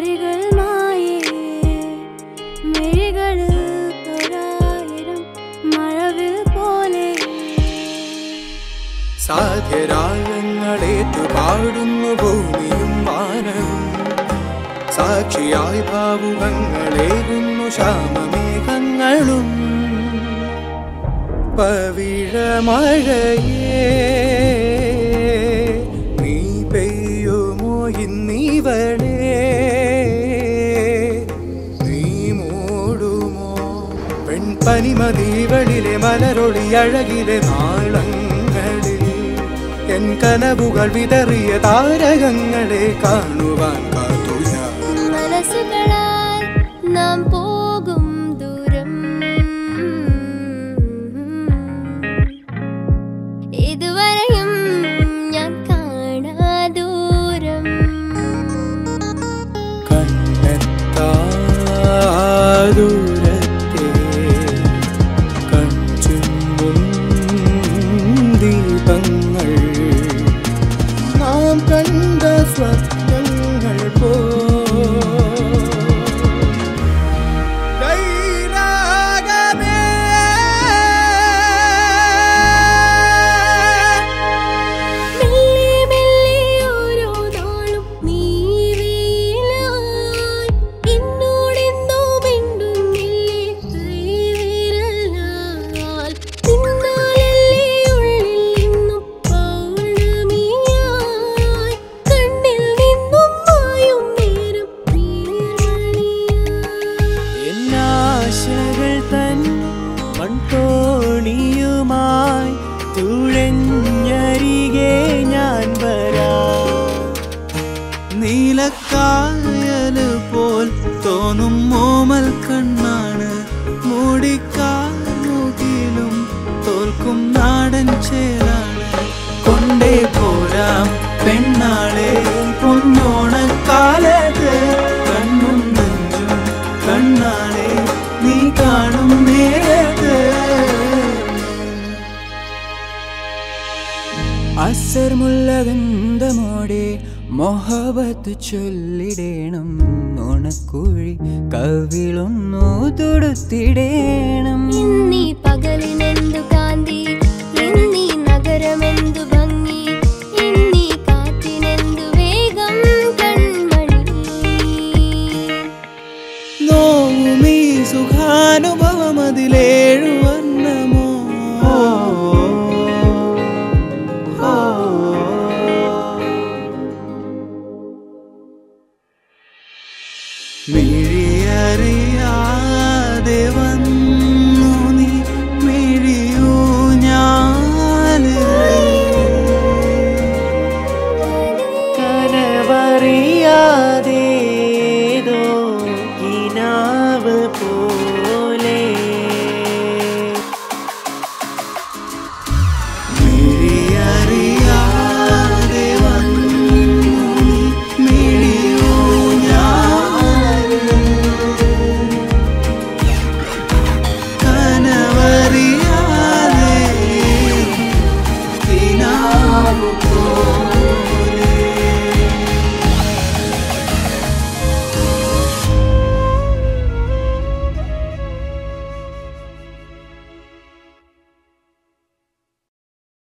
വഴികൾ മായേ മിഴികളിൽ തൊരായിരം മഴവിൽ പോലെ സാധ്യരാഗങ്ങളേറ്റു പാടുന്നു ഭൂമിയും വാനവും സാക്ഷിയായി ഭാവുകങ്ങളേകുന്നു ശ്യാമമേഘങ്ങളും പവിഴമഴയേ നീ പെയ്യുമോ ഇന്നിവളേ നീ മൂടുമോ പെൺപനിമതിവളിലെ മലരൊളി അഴകിലെ നാളങ്ങളിൽ എൻ കനവുകൾ വിതറിയ താരകങ്ങളെ കാണുവാൻ കാത്തു ഞാൻ മനസ്സുകളാൽ നാം പോകും ദൂരം ഇതുവരെയും ഞാൻ കാണാ ദൂരം കണ്ണെത്താ ദൂരത്തെ കൺചുമ്പും ദീപങ്ങൾ നാം കണ്ട സ്വപ്നങ്ങൾ പോ കൈരാഗമേ മെല്ലെ മെല്ലെ ഓരോ നാളും നീ വീലായി എന്നോടെന്തോ മിണ്ടുന്നില്ലേ കൈവിരലാൽ പിന്നാലല്ലേ ഉള്ളിൽ നിന്നും പൗർണമിയായി കണ്ണിൽ നിന്നും മായും നേരം നീർമണിയായി എന്നാശകൾ തൻ മൺതോണിയുമായി തുഴഞ്ഞരികെ ഞാൻ വരാം നീലക്കായല് പോൽ തോന്നും മോമൽ കണ്ണാണ് മൂടിക്കാമുകിലും തോൽക്കും നാടൻ ചേലാണ് കൊണ്ടേ പോരാം പെണ്ണാളെ പൊന്നോണക്കാലത്ത് കണ്ണും നെഞ്ചും കണ്ണാളെ നീ കാണും നേരത്ത് അസർ മുല്ലഗന്ധമോടെ മൊഹബത്ത് ചൊല്ലിടേണം നോണക്കുഴി കവിളൊന്നു തൊടുത്തിടേണം ഇന്നീ പകലിനെന്തു കാന്തി ഇന്നീ നഗരമെന്തു ഭംഗി ഇന്നീ കാറ്റിനെന്തു വേഗം കൺമണി നോവുമീ സുഖാനുഭവം അതിലേഴു വർണ്ണമോ മിഴിയറിയ